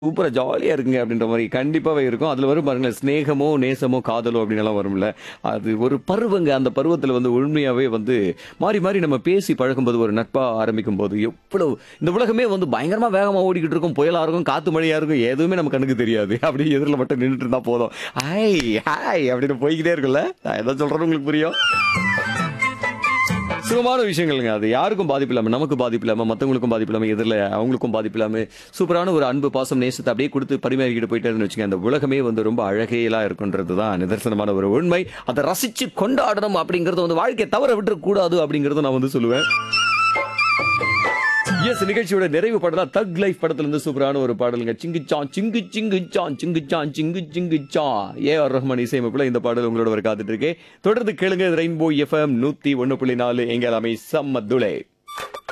சூப்பரா ஜாலியா இருக்குங்க அப்படின்ற மாதிரி கண்டிப்பாவே இருக்கும். அதுல வரும் பாருங்களேன், சிநேகமோ, நேசமோ, காதலோ அப்படின்னுலாம் வரும்ல. அது ஒரு பருவங்க. அந்த பருவத்துல வந்து உண்மையாவே வந்து மாறி மாறி நம்ம பேசி பழகும்போது, ஒரு நட்பா ஆரம்பிக்கும்போது, எவ்வளவு இந்த உலகமே வந்து பயங்கரமா வேகமா ஓடிக்கிட்டு இருக்கும். புயலா இருக்கும், காத்து மழையா இருக்கும். எதுவுமே நம்ம கண்ணுக்கு தெரியாது. அப்படியே எதிர்ல மட்டும் நின்னுட்டு இருந்தா போதும். ஹாய், ஹாய் அப்படின்னு போய்க்கிட்டே இருக்கும்ல. நான் என்ன சொல்றேன்னு உங்களுக்கு புரியும். சுகமான விஷயங்கள்ங்க. அது யாருக்கும் பாதிப்பு இல்லாம, நமக்கு பாதிப்பு இல்லாம, மத்தவங்களுக்கும் பாதிப்பு இல்லாம, எதிர்ல அவங்களுக்கும் பாதிப்பு இல்லாம, சூப்பரான ஒரு அன்பு, பாசம், நேசத்த அப்படியே குடுத்து பரிமாறிக்கிட்டு போயிட்டே இருந்தோம்னு வச்சுக்கங்க, அந்த உலகமே வந்து ரொம்ப அழகேலா இருக்குன்றது தான் நிதர்சனமான ஒரு உண்மை. அத ரசிச்சு கொண்டாடணும் அப்படிங்கிறது வந்து வாழ்க்கைய தவற விட்டுறக் கூடாது அப்படிங்கிறத நான் வந்து சொல்லுவேன். எஸ் நிகழ்ச்சியோட நிறைவு பாடலா தக் லைஃப் படத்துல இருந்து சூப்பரான ஒரு பாடலுங்க சிங்குச்சான் சிங்கு சிங்குச்சான் சிங்குச்சான் சிங்கு சிங்குச்சான் ஏ ஆர் ரஹ்மான் இசையமைப்புல இந்த பாடல் உங்களோட வர காத்துட்டு இருக்கேன் தொடர்ந்து கேளுங்க ரெயின்போ எஃப்எம் நூத்தி ஒன்னு புள்ளி நாலு எங்க எல்லாமே செம்ம துளை